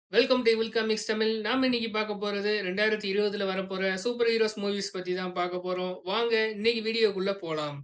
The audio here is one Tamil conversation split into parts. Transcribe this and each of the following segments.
வெல்கம் டு வில் காமிக்ஸ் தமிழ் நாம இன்னைக்கு பார்க்க போறது ரெண்டாயிரத்தி இருபதுல வரப்போற சூப்பர் ஹீரோஸ் மூவிஸ் பத்தி தான் பார்க்க போறோம் வாங்க இன்னைக்கு வீடியோக்குள்ள போலாம்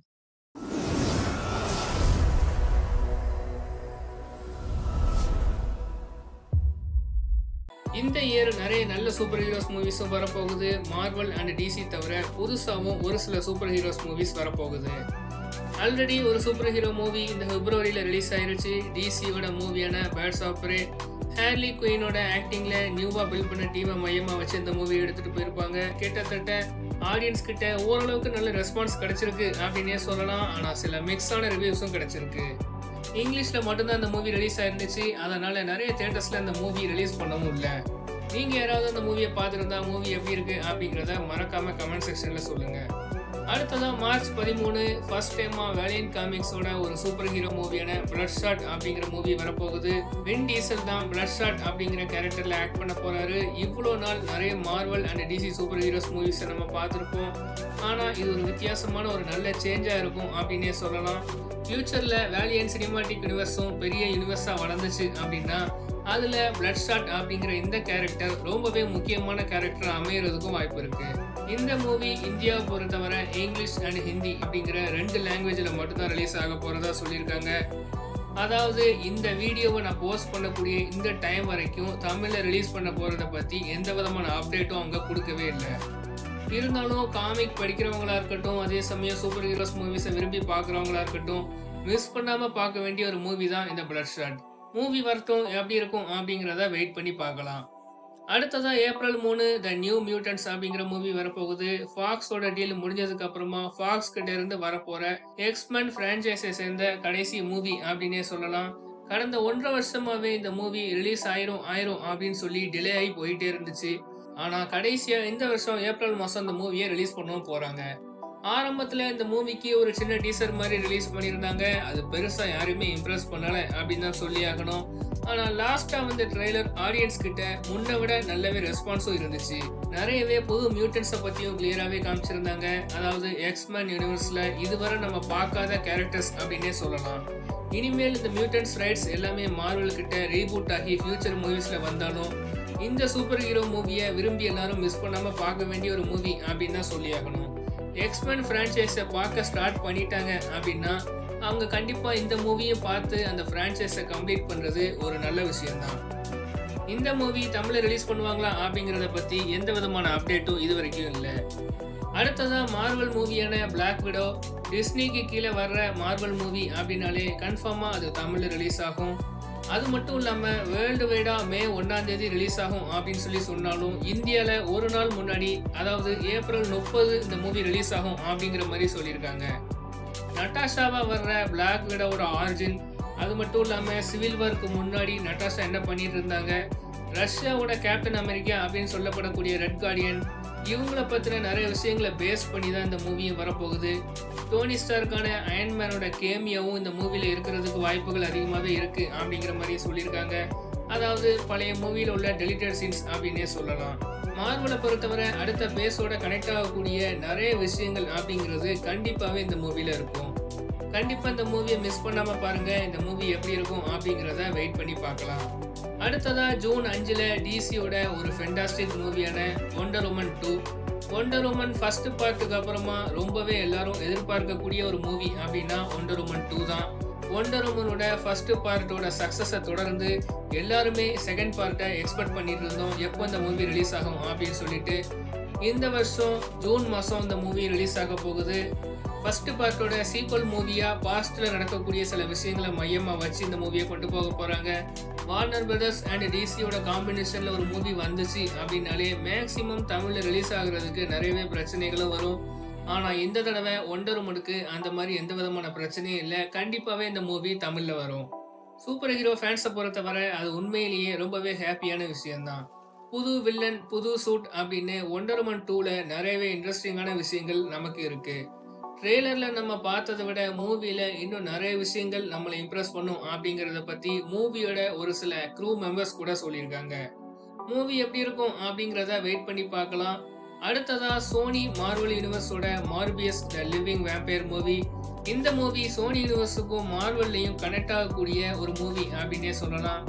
இந்த இயர் நிறைய நல்ல சூப்பர் ஹீரோஸ் மூவிஸும் வரப்போகுது மார்வல் அண்ட் டிசி தவிர புதுசாகவும் ஒரு சில சூப்பர் ஹீரோஸ் மூவிஸ் வரப்போகுது ஆல்ரெடி ஒரு சூப்பர் ஹீரோ மூவி இந்த பிப்ரவரியில ரிலீஸ் ஆயிருச்சு டிசியோட மூவியான பேட்ஸ் ஆப்ரே ஹேர்லி குயினோட ஆக்டிங்ல நியூவா பில்ட் பண்ண டீமை மையமா வச்சு இந்த மூவி எடுத்துட்டு போயிருப்பாங்க கிட்டத்தட்ட ஆடியன்ஸ் கிட்ட ஓரளவுக்கு நல்ல ரெஸ்பான்ஸ் கிடைச்சிருக்கு அப்படின்னே சொல்லலாம் ஆனா சில மிக்ஸான ரிவ்யூஸும் கிடைச்சிருக்கு இங்கிலீஷ்ல மட்டும்தான் இந்த மூவி ரிலீஸ் ஆயிருந்துச்சு அதனால நிறைய தேட்டர்ஸ்ல இந்த மூவி ரிலீஸ் பண்ணவும் இல்லை நீங்க யாராவது அந்த மூவியை பார்த்துருந்தா மூவி எப்படி இருக்கு அப்படிங்கிறத மறக்காம கமெண்ட் செக்ஷன்ல சொல்லுங்க அடுத்ததா மார்ச் பதிமூணு ஃபர்ஸ்ட் டைமா வேலியன் காமிக்ஸோட ஒரு சூப்பர் ஹீரோ மூவியான பிளட் ஷாட் அப்படிங்கிற மூவி வரப்போகுது வின் டீசல் தான் பிளட் ஷாட் அப்படிங்கிற கேரக்டர்ல ஆக்ட் பண்ண போறாரு இவ்வளோ நாள் நிறைய Marvel and DC super heroes மூவிஸை நம்ம பார்த்துருப்போம் ஆனா இது ஒரு வித்தியாசமான ஒரு நல்ல சேஞ்சா இருக்கும் அப்படின்னே சொல்லலாம் ஃபியூச்சர்ல வேலியன் சினிமாட்டிக் யூனிவர்ஸும் பெரிய யூனிவர்ஸா வளர்ந்துச்சு அப்படின்னா அதுல பிளட் ஷாட் அப்படிங்கிற இந்த கேரக்டர் ரொம்பவே முக்கியமான கேரக்டர் அமையறதுக்கும் வாய்ப்பு இருக்கு இந்த மூவி இந்தியாவை பொறுத்தவரை இங்கிலீஷ் அண்ட் ஹிந்தி அப்படிங்கிற ரெண்டு லாங்குவேஜில் மட்டும்தான் ரிலீஸ் ஆக போறதா சொல்லியிருக்காங்க அதாவது இந்த வீடியோவை நான் போஸ்ட் பண்ணக்கூடிய இந்த டைம் வரைக்கும் தமிழில் ரிலீஸ் பண்ண போறதை பத்தி எந்த விதமான அப்டேட்டும் அவங்க கொடுக்கவே இல்லை இருந்தாலும் காமிக் படிக்கிறவங்களா இருக்கட்டும் அதே சமயம் சூப்பர் ஹீரோஸ் மூவிஸை விரும்பி பார்க்குறவங்களா இருக்கட்டும் மிஸ் பண்ணாம பார்க்க வேண்டிய ஒரு மூவி தான் இந்த பிளட் ஷாட் மூவி வரட்டும் எப்படி இருக்கும் அப்படிங்கிறத வெயிட் பண்ணி பார்க்கலாம் அடுத்ததா ஏப்ரல் மூணு த நியூ மியூட்டன்ஸ் அப்படிங்கிற மூவி வரப்போகுது ஃபாக்ஸோட டீல் முடிஞ்சதுக்கு அப்புறமா ஃபாக்ஸ் கிட்ட இருந்து வரப்போற எக்ஸ்மென் பிரான்ச்சைஸை சேர்ந்த கடைசி மூவி அப்படின்னே சொல்லலாம் கடந்த ஒன்றரை வருஷமாவே இந்த மூவி ரிலீஸ் ஆயிரும் ஆயிரும் அப்படின்னு சொல்லி டிலே ஆகி போயிட்டே இருந்துச்சு ஆனா கடைசியா இந்த வருஷம் ஏப்ரல் மாசம் இந்த மூவியை ரிலீஸ் பண்ணவும் போறாங்க ஆரம்பத்துல இந்த மூவிக்கு ஒரு சின்ன டீசர் மாதிரி ரிலீஸ் பண்ணியிருந்தாங்க அது பெருசா யாரையுமே இம்ப்ரெஸ் பண்ணல அப்படின்னு தான் சொல்லி ஆகணும் ஆனா லாஸ்டா வந்த ட்ரெய்லர் ஆடியன்ஸ் கிட்ட முன்ன விட நல்லாவே ரெஸ்பான்ஸும் இருந்துச்சு நிறையவே புது மியூட்டன்ஸை பத்தியும் கிளியராகவே காமிச்சிருந்தாங்க அதாவது எக்ஸ்மேன் யூனிவர்ஸ்ல இதுவரை நம்ம பார்க்காத கேரக்டர்ஸ் அப்படின்னே சொல்லலாம் இனிமேல் இந்த மியூட்டன்ஸ் ரைட்ஸ் எல்லாமே மார்வல் கிட்ட ரீபூட் ஆகி ஃபியூச்சர் மூவிஸ்ல வந்தாலும் இந்த சூப்பர் ஹீரோ மூவியை விரும்பி எல்லாரும் மிஸ் பண்ணாம பார்க்க வேண்டிய ஒரு மூவி அப்படின்னு தான் சொல்லி ஆகணும் எக்ஸ்மேன் ஃப்ரான்ச்சைஸை பார்க்க ஸ்டார்ட் பண்ணிட்டாங்க அப்படின்னா அவங்க கண்டிப்பாக இந்த மூவியை பார்த்து அந்த ஃப்ரான்ச்சைஸை கம்ப்ளீட் பண்ணுறது ஒரு நல்ல விஷயம்தான் இந்த மூவி தமிழில் ரிலீஸ் பண்ணுவாங்களா அப்படிங்கிறத பற்றி எந்த விதமான அப்டேட்டும் இது வரைக்கும் இல்லை அடுத்ததாக மார்வல் மூவியான பிளாக் விடோ டிஸ்னிக்கு கீழே வர்ற மார்வல் மூவி அப்படின்னாலே கன்ஃபார்மாக அது தமிழில் ரிலீஸ் ஆகும் அது மட்டும் இல்லாமல் வேர்ல்டு வைடாக மே ஒன்றாம் தேதி ரிலீஸ் ஆகும் அப்படின்னு சொல்லி சொன்னாலும் இந்தியாவில் ஒரு நாள் முன்னாடி அதாவது ஏப்ரல் முப்பது இந்த மூவி ரிலீஸ் ஆகும் அப்படிங்கிற மாதிரி சொல்லியிருக்காங்க நட்டாஷாவா வர்ற பிளாக் விடோட ஆரிஜின் அது மட்டும் இல்லாமல் சிவில் வார்க்கு முன்னாடி நட்டாஷா என்ன பண்ணிட்டு இருந்தாங்க ரஷ்யாவோட கேப்டன் அமெரிக்கா அப்படின்னு சொல்லப்படக்கூடிய ரெட் கார்டியன் இவங்கள பற்றின நிறைய விஷயங்களை பேஸ் பண்ணி தான் இந்த மூவியும் வரப்போகுது டோனி ஸ்டார்க்கான அயன்மேனோட கேமியாவும் இந்த மூவியில் இருக்கிறதுக்கு வாய்ப்புகள் அதிகமாகவே இருக்குது அப்படிங்கிற மாதிரி சொல்லியிருக்காங்க அதாவது பழைய மூவியில் உள்ள டெலிட்டட் சீன்ஸ் அப்படின்னே சொல்லலாம் மார்வலை பொறுத்தவரை அடுத்த பேஸோட கனெக்ட் ஆகக்கூடிய நிறைய விஷயங்கள் அப்படிங்கிறது கண்டிப்பாகவே இந்த மூவியில் இருக்கும் கண்டிப்பாக இந்த மூவியை மிஸ் பண்ணாமல் பாருங்கள் இந்த மூவி எப்படி இருக்கும் அப்படிங்கிறத வெயிட் பண்ணி பார்க்கலாம் அடுத்ததா ஜூன் அஞ்சில் டிசியோட ஒரு ஃபென்டாஸ்டிக் மூவியான Wonder Woman two Wonder Woman first பார்ட்டுக்கு அப்புறமா ரொம்பவே எல்லாரும் எதிர்பார்க்கக்கூடிய ஒரு மூவி அப்படின்னா ஒண்டர் உமன் டூ தான் ஒண்டர் உமனோட ஃபர்ஸ்ட் பார்ட்டோட சக்ஸஸை தொடர்ந்து எல்லாருமே செகண்ட் பார்ட்டை எக்ஸ்பெக்ட் பண்ணிட்டு இருந்தோம் எப்போ இந்த மூவி ரிலீஸ் ஆகும் அப்படின்னு சொல்லிட்டு இந்த வருஷம் ஜூன் மாதம் இந்த மூவி ரிலீஸ் ஆக போகுது ஃபர்ஸ்ட் பார்ட்டோட சீக்வல் மூவியா பாஸ்ட்ல நடக்கக்கூடிய சில விஷயங்களை மையமா வச்சு இந்த மூவியை கொண்டு போக போறாங்க வார்னர் பிரதர்ஸ் அண்ட் டிசியோட காம்பினேஷன்ல ஒரு மூவி வந்துச்சு அப்படின்னாலே மேக்சிமம் தமிழ்ல ரிலீஸ் ஆகுறதுக்கு நிறையவே பிரச்சனைகளும் வரும் ஆனா இந்த தடவை ஒண்டர் உமனுக்கு அந்த மாதிரி எந்த விதமான பிரச்சனையும் இல்லை கண்டிப்பாவே இந்த மூவி தமிழ்ல வரும் சூப்பர் ஹீரோ ஃபேன்ஸை பொறுத்தவரை அது உண்மையிலேயே ரொம்பவே ஹாப்பியான விஷயம்தான் புது வில்லன் புது சூட் அப்படின்னு ஒண்டர் உமன் டூல நிறையவே இன்ட்ரெஸ்டிங்கான விஷயங்கள் நமக்கு இருக்கு ட்ரெய்லர்ல நம்ம பார்த்ததை விட மூவில இன்னும் நிறைய விஷயங்கள் நம்மளை இம்ப்ரெஸ் பண்ணும் அப்படிங்கறத பத்தி மூவியோட ஒரு சில க்ரூ மெம்பர்ஸ் கூட சொல்லியிருக்காங்க மூவி எப்படி இருக்கும் அப்படிங்கிறத வெயிட் பண்ணி பார்க்கலாம் அடுத்ததா சோனி மார்வல் யூனிவர்ஸோட Morbius the Living Vampire movie இந்த மூவி சோனி யூனிவர்ஸுக்கும் மார்வல்லையும் கனெக்ட் ஆகக்கூடிய ஒரு மூவி அப்படின்னே சொல்லலாம்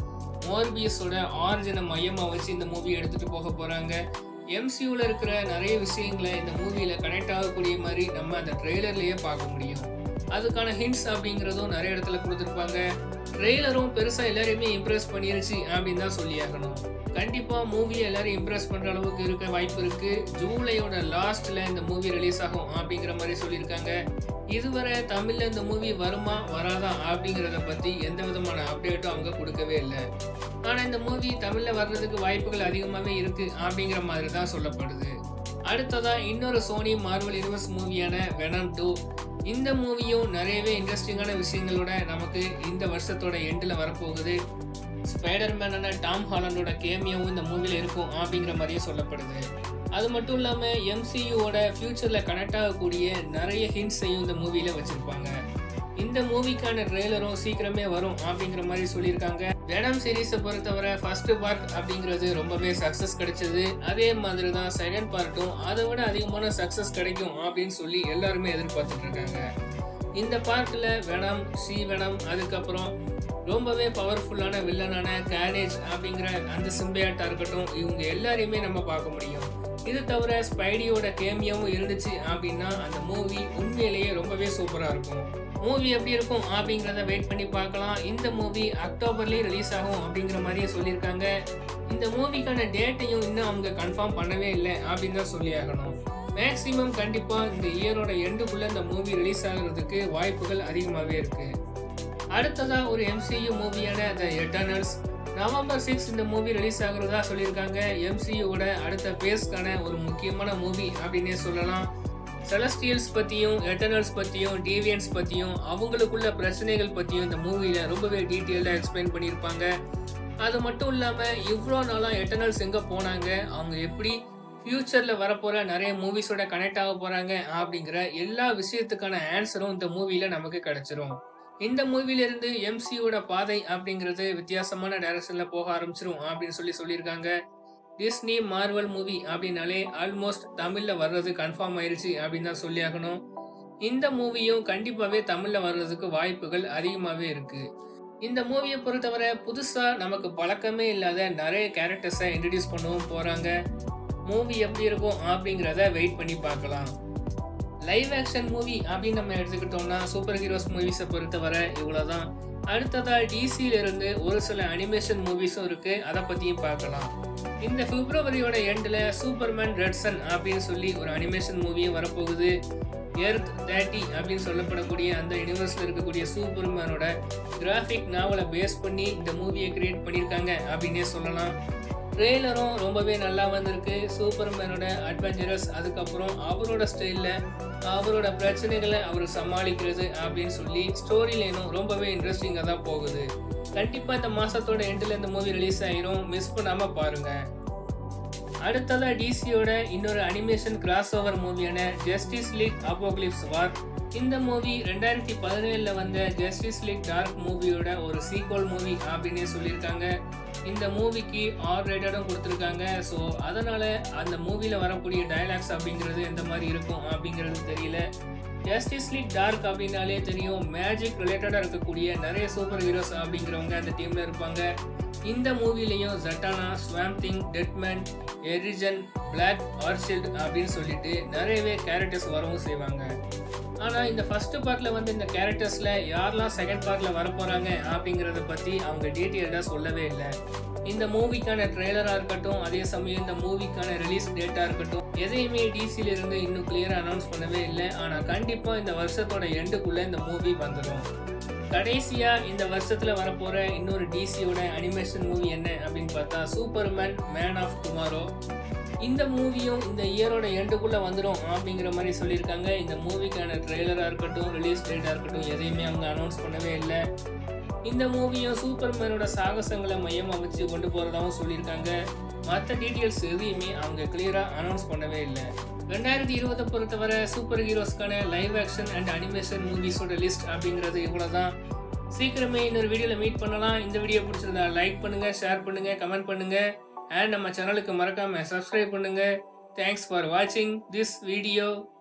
மோர்பியஸோட ஆரிஜினை மையமாக வச்சு இந்த மூவி எடுத்துட்டு போக போறாங்க எம்சியூல இருக்கிற நிறைய விஷயங்களை இந்த மூவியில கனெக்ட் ஆகக்கூடிய மாதிரி நம்ம அந்த ட்ரெய்லர்லயே பார்க்க முடியும் அதுக்கான ஹிண்ட்ஸ் அப்படிங்கிறதும் நிறைய இடத்துல கொடுத்துருப்பாங்க ட்ரெய்லரும் பெருசா எல்லாரையுமே இம்ப்ரெஸ் பண்ணிருச்சு அப்படின்னு தான் சொல்லியாகணும் கண்டிப்பா மூவியை எல்லாரும் இம்ப்ரெஸ் பண்ற அளவுக்கு இருக்க வாய்ப்பு இருக்கு ஜூலையோட லாஸ்ட்ல இந்த மூவி ரிலீஸ் ஆகும் அப்படிங்கிற மாதிரி சொல்லியிருக்காங்க இதுவரை தமிழ்ல இந்த மூவி வருமா வராதா அப்படிங்கிறத பத்தி எந்த விதமான அப்டேட்டும் அவங்க கொடுக்கவே இல்லை ஆனா இந்த மூவி தமிழ்ல வர்றதுக்கு வாய்ப்புகள் அதிகமாகவே இருக்கு அப்படிங்கிற மாதிரி தான் சொல்லப்படுது அடுத்ததா இன்னொரு சோனி மார்வல் யூனிவர்ஸ் மூவியான வெனம் டூ இந்த மூவியும் நிறையவே இன்ட்ரெஸ்டிங்கான விஷயங்களோட நமக்கு இந்த வருஷத்தோட எண்டில் வரப்போகுது ஸ்பைடர்மேனான டாம் ஹாலண்டோட கேமியாவும் இந்த மூவியில் இருக்கும் அப்படிங்கிற மாதிரியே சொல்லப்படுது அது மட்டும் இல்லாமல் எம்சியூவோட ஃபியூச்சரில் கனெக்ட் ஆகக்கூடிய நிறைய ஹிண்ட்ஸையும் இந்த மூவியில் வச்சுருப்பாங்க இந்த மூவிக்கான ட்ரெய்லரும் சீக்கிரமே வரும் அப்படிங்கிற மாதிரி சொல்லியிருக்காங்க வேடம் சீரீஸை பொறுத்தவரை ஃபர்ஸ்ட் பார்ட் அப்படிங்கிறது ரொம்பவே சக்ஸஸ் கிடைச்சது அதே மாதிரி தான் செகண்ட் பார்ட்டும் அதை விட அதிகமான சக்ஸஸ் கிடைக்கும் அப்படின்னு சொல்லி எல்லாருமே எதிர்பார்த்துட்டு இருக்காங்க இந்த பார்ட்டில் வெனம் சி வெனம் அதுக்கப்புறம் ரொம்பவே பவர்ஃபுல்லான வில்லனான கேனேஜ் அப்படிங்கிற அந்த சிம்பியாட்டா இருக்கட்டும் இவங்க எல்லாரையுமே நம்ம பார்க்க முடியும் இது தவிர ஸ்பைடியோட கேமியாவும் இருந்துச்சு அப்படின்னா அந்த மூவி உண்மையிலேயே ரொம்பவே சூப்பராக இருக்கும் மூவி எப்படி இருக்கும் அப்படிங்கிறத வெயிட் பண்ணி பார்க்கலாம் இந்த மூவி அக்டோபர்லேயே ரிலீஸ் ஆகும் அப்படிங்கிற மாதிரியே சொல்லியிருக்காங்க இந்த மூவிக்கான டேட்டையும் இன்னும் அவங்க கன்ஃபார்ம் பண்ணவே இல்லை அப்படின்னு தான் சொல்லி ஆகணும் மேக்ஸிமம் கண்டிப்பாக இந்த இயரோட எண்டுக்குள்ளே இந்த மூவி ரிலீஸ் ஆகிறதுக்கு வாய்ப்புகள் அதிகமாகவே இருக்குது அடுத்ததா ஒரு எம்சியு மூவியான த எட்டர்னல்ஸ் நவம்பர் சிக்ஸ் இந்த மூவி ரிலீஸ் ஆகுறதா சொல்லியிருக்காங்க எம்சியூவோட அடுத்த பேஸ்க்கான ஒரு முக்கியமான மூவி அப்படின்னே சொல்லலாம் செலஸ்டியல்ஸ் பற்றியும் எட்டர்னல்ஸ் பற்றியும் டீவியன்ஸ் பற்றியும் அவங்களுக்குள்ள பிரச்சனைகள் பற்றியும் இந்த மூவியில் ரொம்பவே டீட்டெயில்டாக எக்ஸ்பிளைன் பண்ணியிருப்பாங்க அது மட்டும் இல்லாமல் இவ்வளோ நாளாக எட்டர்னல்ஸ் எங்கே போனாங்க அவங்க எப்படி ஃப்யூச்சரில் வரப்போகிற நிறைய மூவிஸோட கனெக்ட் ஆக போகிறாங்க அப்படிங்கிற எல்லா விஷயத்துக்கான ஆன்சரும் இந்த மூவியில் நமக்கு கிடைச்சிரும் இந்த மூவிலிருந்து எம்சியோட பாதை அப்படிங்கிறது வித்தியாசமான டைரக்ஷன்ல போக ஆரம்பிச்சிரும் அப்படின்னு சொல்லி சொல்லியிருக்காங்க டிஸ்னி மார்வல் மூவி அப்படின்னாலே ஆல்மோஸ்ட் தமிழ்ல வர்றது கன்ஃபார்ம் ஆயிருச்சு அப்படின்னு தான் சொல்லியாகணும் இந்த மூவியும் கண்டிப்பாவே தமிழ்ல வர்றதுக்கு வாய்ப்புகள் அதிகமாகவே இருக்கு இந்த மூவியை பொறுத்தவரை புதுசா நமக்கு பழக்கமே இல்லாத நிறைய கேரக்டர்ஸை இன்ட்ரடியூஸ் பண்ணவும் போறாங்க மூவி எப்படி இருக்கும் அப்படிங்கிறத வெயிட் பண்ணி பார்க்கலாம் லைவ் ஆக்ஷன் மூவி அப்படின்னு நம்ம எடுத்துக்கிட்டோம்னா சூப்பர் ஹீரோஸ் மூவிஸை பொறுத்தவரை இவ்வளோதான் அடுத்ததா டிசியில இருந்து ஒரு சில அனிமேஷன் மூவிஸும் இருக்கு அதை பத்தியும் பார்க்கலாம் இந்த பிப்ரவரியோட எண்டில் சூப்பர்மேன் ரெட்சன் அப்படின்னு சொல்லி ஒரு அனிமேஷன் மூவியும் வரப்போகுது எர்த் தேட்டி அப்படின்னு சொல்லப்படக்கூடிய அந்த யூனிவர்ஸில் இருக்கக்கூடிய சூப்பர்மேனோட கிராஃபிக் நாவலை பேஸ் பண்ணி இந்த மூவியை கிரியேட் பண்ணியிருக்காங்க அப்படின்னே சொல்லலாம் ட்ரெய்லரும் ரொம்பவே நல்லா வந்திருக்கு சூப்பர்மேனோட அட்வென்ச்சரஸ் அதுக்கப்புறம் அவரோட ஸ்டைலில் அவரோட பிரச்சனைகளை அவர் சமாளிக்கிறது அப்படின்னு சொல்லி ஸ்டோரி லைனும் ரொம்பவே இன்ட்ரெஸ்டிங்காக தான் போகுது கண்டிப்பாக இந்த மாதத்தோட எண்டில் இந்த மூவி ரிலீஸ் ஆயிரும் மிஸ் பண்ணாமல் பாருங்கள் அடுத்ததாக டிசியோட இன்னொரு அனிமேஷன் கிராஸ் ஓவர் மூவியான ஜஸ்டிஸ் லீக் அப்போக்லிப்ஸ் வார் இந்த மூவி ரெண்டாயிரத்தி பதினேழில் வந்த ஜஸ்டிஸ் லீக் டார்க் மூவியோட ஒரு சீக்வல் மூவி அப்படின்னே சொல்லியிருக்காங்க இந்த மூவிக்கு ஆர் ரேட்டடும் கொடுத்துருக்காங்க ஸோ அதனால் அந்த மூவியில் வரக்கூடிய டயலாக்ஸ் அப்படிங்கிறது எந்த மாதிரி இருக்கும் அப்படிங்கிறது தெரியல ஜஸ்டிஸ் லீக் டார்க் அப்படின்னாலே தெரியும் மேஜிக் ரிலேட்டடாக இருக்கக்கூடிய நிறைய சூப்பர் ஹீரோஸ் அப்படிங்கிறவங்க அந்த டீமில் இருப்பாங்க இந்த மூவிலையும் ஜட்டானா ஸ்வாம்திங் டெட்மேன் எரிஜன் பிளாக் ஆர்ஷில்ட் அப்படின்னு சொல்லிட்டு நிறையவே கேரக்டர்ஸ் வரவும் செய்வாங்க ஆனால் இந்த ஃபர்ஸ்ட் பார்ட்டில் வந்து இந்த கேரக்டர்ஸில் யாரெல்லாம் செகண்ட் பார்ட்டில் வரப்போகிறாங்க அப்படிங்கிறத பற்றி அவங்க டீட்டெயில்டாக சொல்லவே இல்லை இந்த மூவிக்கான ட்ரெய்லராக இருக்கட்டும் அதே சமயம் இந்த மூவிக்கான ரிலீஸ் டேட்டாக இருக்கட்டும் எதையுமே டிசியில இருந்து இன்னும் கிளியராக அனௌன்ஸ் பண்ணவே இல்லை ஆனால் கண்டிப்பாக இந்த வருஷத்தோட எண்டுக்குள்ளே இந்த மூவி வந்துடும் கடைசியாக இந்த வருஷத்தில் வரப்போகிற இன்னொரு டிசியோட அனிமேஷன் மூவி என்ன அப்படின்னு பார்த்தா சூப்பர்மேன் மேன் ஆஃப் டுமாரோ இந்த மூவியும் இந்த இயரோட எண்டுக்குள்ளே வந்துடும் அப்படிங்கிற மாதிரி சொல்லியிருக்காங்க இந்த மூவிக்கான ட்ரெய்லராக இருக்கட்டும் ரிலீஸ் டேட்டாக இருக்கட்டும் எதையுமே அவங்க அனௌன்ஸ் பண்ணவே இல்லை இந்த மூவியும் சூப்பர்மேனோட சாகசங்களை மையமாக வச்சு கொண்டு போகிறதாகவும் சொல்லியிருக்காங்க மற்ற டீட்டெயில்ஸ் எதையுமே அவங்க கிளியராக அனௌன்ஸ் பண்ணவே இல்லை ரெண்டாயிரத்தி இருபதை பொறுத்தவரை சூப்பர் ஹீரோஸ்க்கான லைவ் ஆக்ஷன் அண்ட் அனிமேஷன் மூவிஸோட லிஸ்ட் அப்படிங்கிறது இவ்வளோ தான் சீக்கிரமே இன்னொரு வீடியோவில் மீட் பண்ணலாம் இந்த வீடியோ பிடிச்சிருந்தா லைக் பண்ணுங்கள் ஷேர் பண்ணுங்கள் கமெண்ட் பண்ணுங்கள் அண்ட் நம்ம சேனலுக்கு மறக்காமல் சப்ஸ்கிரைப் பண்ணுங்கள் தேங்க்ஸ் ஃபார் வாட்சிங் திஸ் வீடியோ